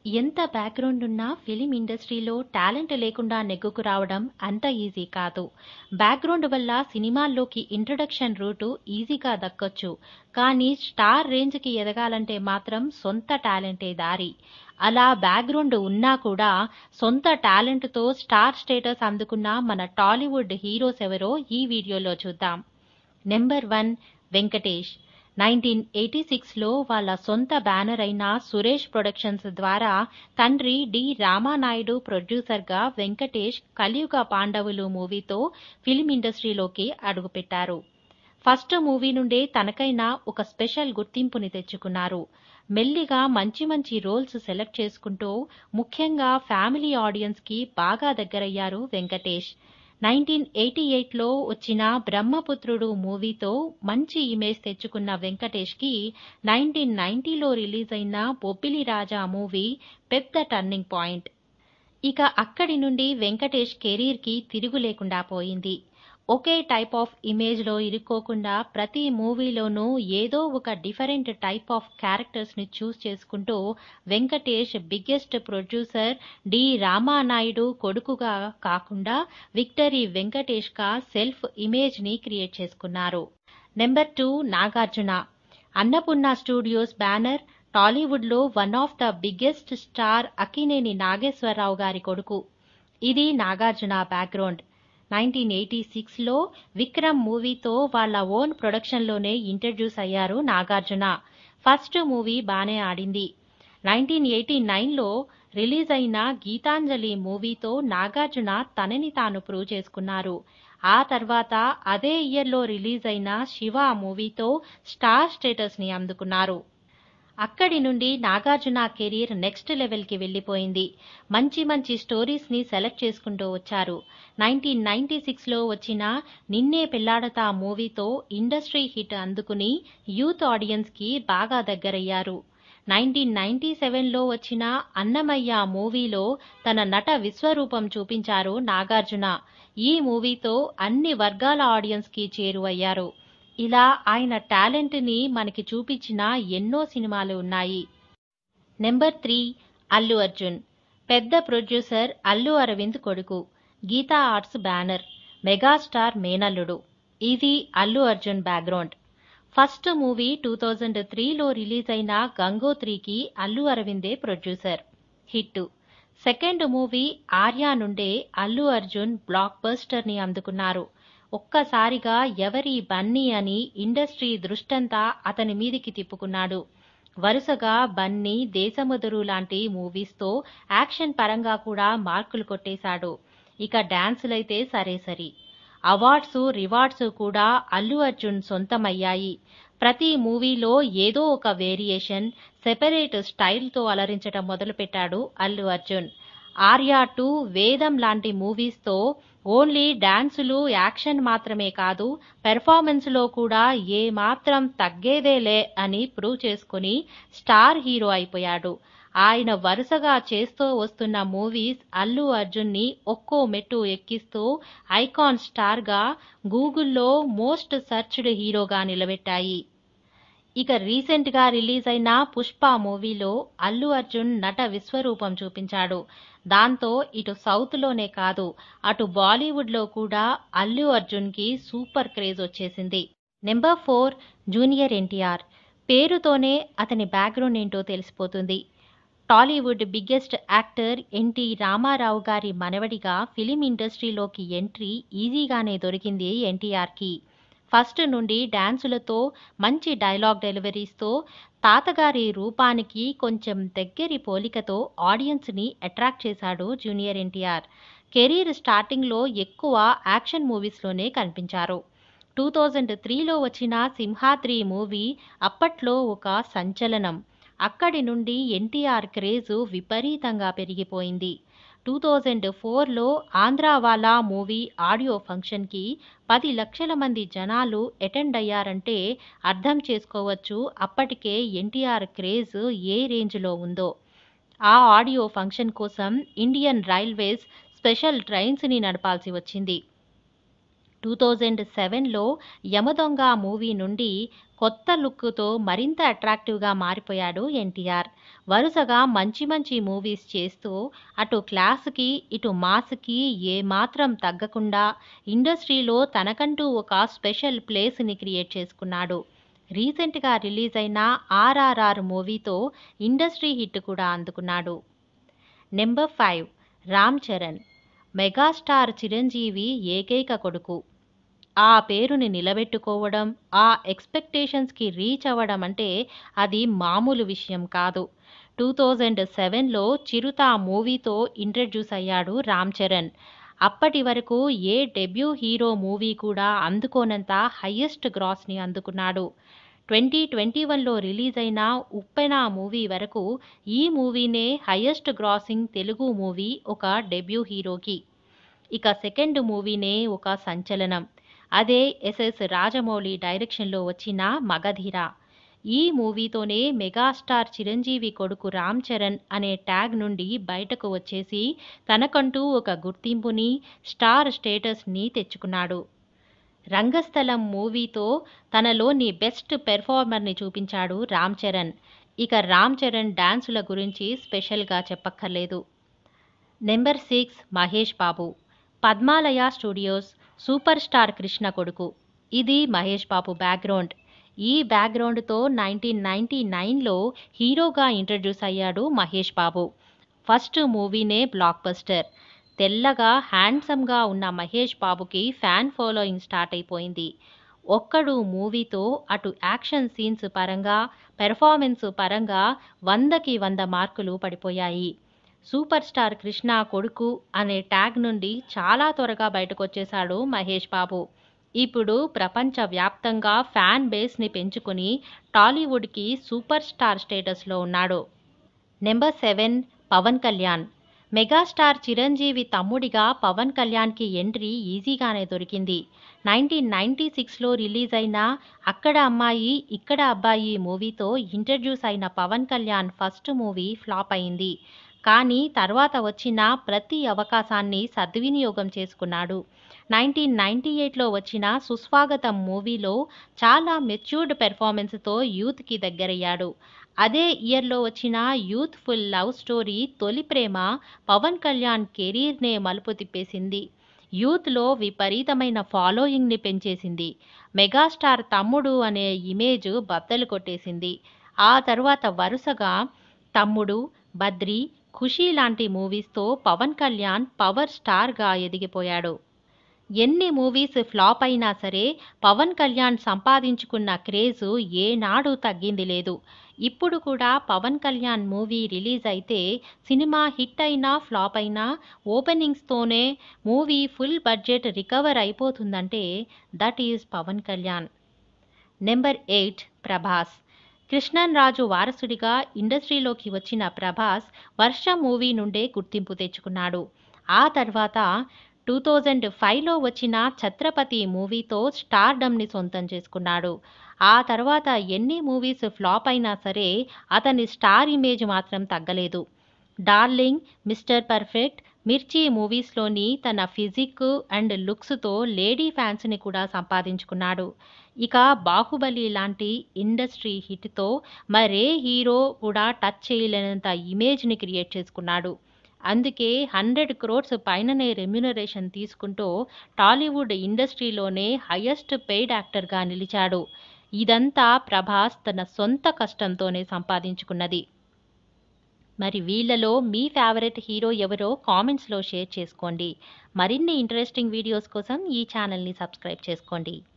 ఎంత బ్యాక్‌గ్రౌండ్ ఉన్నా ఫిల్మ్ ఇండస్ట్రీలో టాలెంట్ లేకుండా నెగ్గుకు రావడం అంత ఈజీ కాదు. బ్యాక్‌గ్రౌండ్ వల్ల సినిమాల్లోకి ఇంట్రడక్షన్ రూటు ఈజీగా దక్కొచ్చు. కానీ స్టార్ రేంజ్‌కి ఎదగాలంటే మాత్రం సొంత టాలెంటే దారి. అలా బ్యాక్‌గ్రౌండ్ ఉన్నా కూడా సొంత టాలెంట్‌తో స్టార్ స్టేటస్ అందుకున్న మన టాలీవుడ్ హీరోస్ ఎవరో ఈ వీడియోలో చూద్దాం. నెంబర్ 1 వెంకటేష్ 1986లో వాళ్ళ సొంత బ్యానర్ అయిన సురేష్ ప్రొడక్షన్స్ ద్వారా తండ్రి డి రామానాయుడు ప్రొడ్యూసర్గా వెంకటేష్ కలియుగ పాండవులు మూవీతో ఫిల్మ్ ఇండస్ట్రీలోకి అడుగుపెట్టారు. ఫస్ట్ మూవీ నుండే తనకైనా ఒక స్పెషల్ గుర్తింపుని తెచ్చుకున్నారు. మెల్లిగా మంచి మంచి రోల్స్ సెలెక్ట్ చేసుకుంటూ ముఖ్యంగా ఫ్యామిలీ ఆడియన్స్‌కి బాగా దగ్గరయ్యారు వెంకటేష్. 1988లో వచ్చిన బ్రహ్మపుత్రుడు మూవీతో మంచి ఇమేజ్ తెచ్చుకున్న వెంకటేష్‌కి 1990లో రిలీజ్ అయిన బొబ్బిలి రాజా మూవీ పెద్ద టర్నింగ్ పాయింట్. ఇక అక్కడి నుండి వెంకటేష్ కెరీర్‌కి తిరుగు లేకుండా పోయింది. ఒకే టైప్ ఆఫ్ ఇమేజ్‌లో ఇరుక్కోకుండా ప్రతి మూవీలోనూ ఏదో ఒక డిఫరెంట్ టైప్ ఆఫ్ క్యారెక్టర్స్‌ని చూస్ చేసుకుంటూ Venkatesh biggest producer D Ramanaidu కొడుకుగా కాకుండా విక్టరీ వెంకటేష్‌గా సెల్ఫ్ ఇమేజ్‌ని క్రియేట్ చేసుకున్నారు. Number 2 Nagarjuna Annapurna studios banner టాలీవుడ్లో one of the biggest star Akkineni Nageswara Rao గారి కొడుకు. ఇది నాగార్జున బ్యాక్‌గ్రౌండ్. 1986లో విక్రమ్ మూవీతో వాళ్ళ ఓన్ ప్రొడక్షన్‌లోనే ఇంట్రడ్యూస్ అయ్యారు నాగార్జున. ఫస్ట్ మూవీ బానే ఆడింది. 1989లో రిలీజ్ అయిన గీతాంజలి మూవీతో నాగార్జున తనని తాను ప్రూవ్ చేసుకున్నారు. ఆ తర్వాత అదే ఇయర్‌లో రిలీజ్ అయిన శివ మూవీతో స్టార్ స్టేటస్‌ని అందుకున్నారు. అక్కడి నుండి నాగార్జున కెరీర్ నెక్స్ట్ లెవెల్‌కి వెళ్లిపోయింది. మంచి మంచి స్టోరీస్‌ని సెలెక్ట్ చేసుకుంటూ వచ్చారు. 1996లో వచ్చిన నిన్నే పెళ్లాడతా మూవీతో ఇండస్ట్రీ హిట్ అందుకుని యూత్ ఆడియన్స్‌కి బాగా దగ్గరయ్యారు. 1997లో వచ్చిన అన్నమయ్య మూవీలో తన నట విశ్వరూపం చూపించారు నాగార్జున. ఈ మూవీతో అన్ని వర్గాల ఆడియన్స్‌కి చేరువయ్యారు. ఇలా ఆయన టాలెంట్‌ని మనకి చూపించిన ఎన్నో సినిమాలు ఉన్నాయి. నెంబర్ 3 అల్లు అర్జున్ పెద్ద ప్రొడ్యూసర్ అల్లు అరవింద్ కొడుకు. Gita arts banner. మెగాస్టార్ మేనల్లుడు. ఇది Allu Arjun background. First movie 2003లో రిలీజ్ అయిన గంగోత్రికి అల్లు అరవిందే producer. Hit. Second movie Arya నుండే అల్లు అర్జున్ బ్లాక్ బస్టర్‌ని అందుకున్నారు. ఒక్కసారిగా ఎవరీ బన్నీ అని ఇండస్ట్రీ దృష్టంతా అతని మీదికి తిప్పుకున్నాడు. వరుసగా బన్నీ, దేశముదురు లాంటి మూవీస్‌తో యాక్షన్ పరంగా కూడా మార్కులు కొట్టేశాడు. ఇక డాన్సులైతే సరే సరి. అవార్డ్స్, రివార్డ్స్ కూడా అల్లు అర్జున్ సొంతమయ్యాయి. ప్రతి మూవీలో ఏదో ఒక వేరియేషన్, సెపరేట్ స్టైల్‌తో అలరించడం మొదలుపెట్టాడు అల్లు అర్జున్. ఆర్య 2, వేదం లాంటి మూవీస్‌తో ఓన్లీ డాన్సులు, యాక్షన్ మాత్రమే కాదు పెర్ఫార్మెన్స్‌లో కూడా ఏ మాత్రం తగ్గేదేలే అని ప్రూవ్ చేసుకుని స్టార్ హీరో అయిపోయాడు. ఆయన వరుసగా చేస్తూ వస్తున్న మూవీస్ అల్లు అర్జున్‌ని ఒక్కో మెట్టు ఎక్కిస్తూ ఐకాన్ స్టార్‌గా గూగుల్‌లో మోస్ట్ సెర్చ్డ్ హీరోగా నిలబెట్టాయి. ఇక రీసెంట్‌గా రిలీజ్ అయిన పుష్ప మూవీలో అల్లు అర్జున్ నట విశ్వరూపం చూపించాడు. దాంతో ఇటు సౌత్‌లోనే కాదు అటు బాలీవుడ్‌లో కూడా అల్లు అర్జున్‌కి సూపర్ క్రేజ్ వచ్చేసింది. నెంబర్ 4 జూనియర్ ఎన్టీఆర్ పేరుతోనే అతని బ్యాక్‌గ్రౌండ్ ఏంటో తెలిసిపోతుంది. Tollywood biggest actor NT Rama Rao గారి మనవడిగా ఫిల్మ్ ఇండస్ట్రీలోకి ఎంట్రీ ఈజీగానే దొరికింది ఎన్టీఆర్‌కి. ఫస్ట్ నుండి డాన్సులతో, మంచి డైలాగ్ డెలివరీస్‌తో తాతగారి రూపానికి కొంచెం దగ్గరి పోలికతో ఆడియన్స్‌ని అట్రాక్ట్ చేశాడు జూనియర్ ఎన్టీఆర్. కెరీర్ స్టార్టింగ్‌లో ఎక్కువ యాక్షన్ మూవీస్‌లోనే కనిపించారు. 2003లో వచ్చిన సింహాద్రి మూవీ అప్పట్లో ఒక సంచలనం. అక్కడి నుండి ఎన్టీఆర్ క్రేజ్ విపరీతంగా పెరిగిపోయింది. 2004లో ఆంధ్రావాలా మూవీ ఆడియో ఫంక్షన్‌కి పది లక్షల మంది జనాలు అటెండ్ అయ్యారంటే అర్థం చేసుకోవచ్చు అప్పటికే ఎన్టీఆర్ క్రేజ్ ఏ రేంజ్‌లో ఉందో. ఆ ఆడియో ఫంక్షన్ కోసం ఇండియన్ రైల్వేస్ స్పెషల్ ట్రైన్స్‌ని నడపాల్సి వచ్చింది. టూ థౌజండ్ సెవెన్లో యమదొంగ మూవీ నుండి కొత్త లుక్తో మరింత అట్రాక్టివ్గా మారిపోయాడు ఎన్టీఆర్ వరుసగా మంచి మంచి మూవీస్ చేస్తూ అటు క్లాస్కి ఇటు మాస్కి ఏమాత్రం తగ్గకుండా ఇండస్ట్రీలో తనకంటూ ఒక స్పెషల్ ప్లేస్ని క్రియేట్ చేసుకున్నాడు రీసెంట్గా రిలీజ్ అయిన ఆర్ఆర్ఆర్ మూవీతో ఇండస్ట్రీ హిట్ కూడా అందుకున్నాడు number five Ram Charan megastar Chiranjeevi ఏకైక కొడుకు ఆ పేరుని నిలబెట్టుకోవడం ఆ ఎక్స్పెక్టేషన్స్కి రీచ్ అవ్వడం అంటే అది మామూలు విషయం కాదు టూ థౌజండ్ సెవెన్లో చిరుత మూవీతో ఇంట్రడ్యూస్ అయ్యాడు రామ్ చరణ్ అప్పటి వరకు ఏ డెబ్యూ హీరో మూవీ కూడా అందుకోనంత హయ్యెస్ట్ గ్రాస్ని అందుకున్నాడు ట్వంటీ ట్వంటీ వన్లో రిలీజ్ అయిన ఉప్పెన మూవీ వరకు ఈ మూవీనే హయ్యెస్ట్ గ్రాసింగ్ తెలుగు మూవీ ఒక డెబ్యూ హీరోకి ఇక సెకండ్ మూవీనే ఒక సంచలనం అదే ఎస్ఎస్ రాజమౌళి డైరెక్షన్లో వచ్చిన మగధీర ఈ మూవీతోనే మెగాస్టార్ చిరంజీవి కొడుకు రామ్ చరణ్ అనే ట్యాగ్ నుండి బయటకు వచ్చేసి తనకంటూ ఒక గుర్తింపుని స్టార్ స్టేటస్ని తెచ్చుకున్నాడు రంగస్థలం మూవీతో తనలోని బెస్ట్ పెర్ఫార్మర్ని చూపించాడు రామ్ చరణ్ ఇక రామ్ చరణ్ డాన్సుల గురించి స్పెషల్గా చెప్పక్కర్లేదు number six Mahesh Babu Padmalaya studios super star Krishna కొడుకు ఇది మహేష్ బాబు బ్యాక్గ్రౌండ్ ఈ బ్యాక్గ్రౌండ్తో నైన్టీన్ నైన్టీ నైన్లో హీరోగా ఇంట్రడ్యూస్ అయ్యాడు మహేష్ బాబు ఫస్ట్ మూవీనే బ్లాక్ బస్టర్ తెల్లగా హ్యాండ్సమ్గా ఉన్న మహేష్ బాబుకి ఫ్యాన్ ఫాలోయింగ్ స్టార్ట్ అయిపోయింది ఒక్కడు మూవీతో అటు యాక్షన్ సీన్స్ పరంగా పెర్ఫార్మెన్స్ పరంగా వందకి వంద మార్కులు పడిపోయాయి సూపర్ స్టార్ కృష్ణ కొడుకు అనే ట్యాగ్ నుండి చాలా త్వరగా బయటకొచ్చేశాడు మహేష్ బాబు ఇప్పుడు ప్రపంచవ్యాప్తంగా ఫ్యాన్ బేస్ని పెంచుకుని టాలీవుడ్కి సూపర్ స్టార్ స్టేటస్లో ఉన్నాడు number seven Pawan Kalyan megastar Chiranjeevi తమ్ముడిగా పవన్ కళ్యాణ్కి ఎంట్రీ ఈజీగానే దొరికింది నైన్టీన్ నైన్టీ సిక్స్లో రిలీజ్ అయిన అక్కడ అమ్మాయి ఇక్కడ అబ్బాయి మూవీతో ఇంట్రడ్యూస్ అయిన Pawan Kalyan first movie flop అయింది కానీ తర్వాత వచ్చిన ప్రతి అవకాశాన్ని సద్వినియోగం చేసుకున్నాడు నైన్టీన్ నైన్టీ ఎయిట్లో వచ్చిన సుస్వాగతం మూవీలో చాలా మెచ్యూర్డ్ పెర్ఫార్మెన్స్తో యూత్కి దగ్గరయ్యాడు అదే ఇయర్లో వచ్చిన యూత్ఫుల్ లవ్ స్టోరీ తొలి ప్రేమ పవన్ కళ్యాణ్ కెరీర్నే మలుపు తిప్పేసింది యూత్లో విపరీతమైన ఫాలోయింగ్ని పెంచేసింది మెగాస్టార్ తమ్ముడు అనే ఇమేజ్ బద్దలు కొట్టేసింది ఆ తర్వాత వరుసగా తమ్ముడు బద్రి ఖుషీ లాంటి మూవీస్తో పవన్ కళ్యాణ్ పవర్ స్టార్గా ఎదిగిపోయాడు ఎన్ని మూవీస్ ఫ్లాప్ అయినా సరే పవన్ కళ్యాణ్ సంపాదించుకున్న క్రేజు ఏనాడు తగ్గింది లేదు ఇప్పుడు కూడా పవన్ కళ్యాణ్ మూవీ రిలీజ్ అయితే సినిమా హిట్ అయినా ఫ్లాప్ అయినా ఓపెనింగ్స్తోనే మూవీ ఫుల్ బడ్జెట్ రికవర్ అయిపోతుందంటే that is Pawan Kalyan number eight Prabhas Krishnam Raju వారసుడిగా ఇండస్ట్రీలోకి వచ్చిన ప్రభాస్ వర్షం మూవీ నుండే గుర్తింపు తెచ్చుకున్నాడు ఆ తర్వాత టూ థౌజండ్ ఫైవ్లో వచ్చిన ఛత్రపతి మూవీతో స్టార్డమ్ని సొంతం చేసుకున్నాడు ఆ తర్వాత ఎన్ని మూవీస్ ఫ్లాప్ అయినా సరే అతని స్టార్ ఇమేజ్ మాత్రం తగ్గలేదు డార్లింగ్ మిస్టర్ పర్ఫెక్ట్ మిర్చి మూవీస్లోని తన ఫిజిక్ అండ్ లుక్స్తో లేడీ ఫ్యాన్స్ని కూడా సంపాదించుకున్నాడు ఇక బాహుబలి లాంటి ఇండస్ట్రీ హిట్తో మరే హీరో కూడా టచ్ చేయలేనంత ఇమేజ్ని క్రియేట్ చేసుకున్నాడు అందుకే హండ్రెడ్ క్రోర్స్ పైననే రెమ్యునరేషన్ తీసుకుంటూ టాలీవుడ్ ఇండస్ట్రీలోనే హయ్యెస్ట్ పెయిడ్ యాక్టర్గా నిలిచాడు ఇదంతా ప్రభాస్ తన సొంత కష్టంతోనే సంపాదించుకున్నది మరి వీళ్ళలో మీ ఫేవరెట్ హీరో ఎవరో కామెంట్స్లో షేర్ చేసుకోండి మరిన్ని ఇంట్రెస్టింగ్ వీడియోస్ కోసం ఈ ఛానల్ని సబ్స్క్రైబ్ చేసుకోండి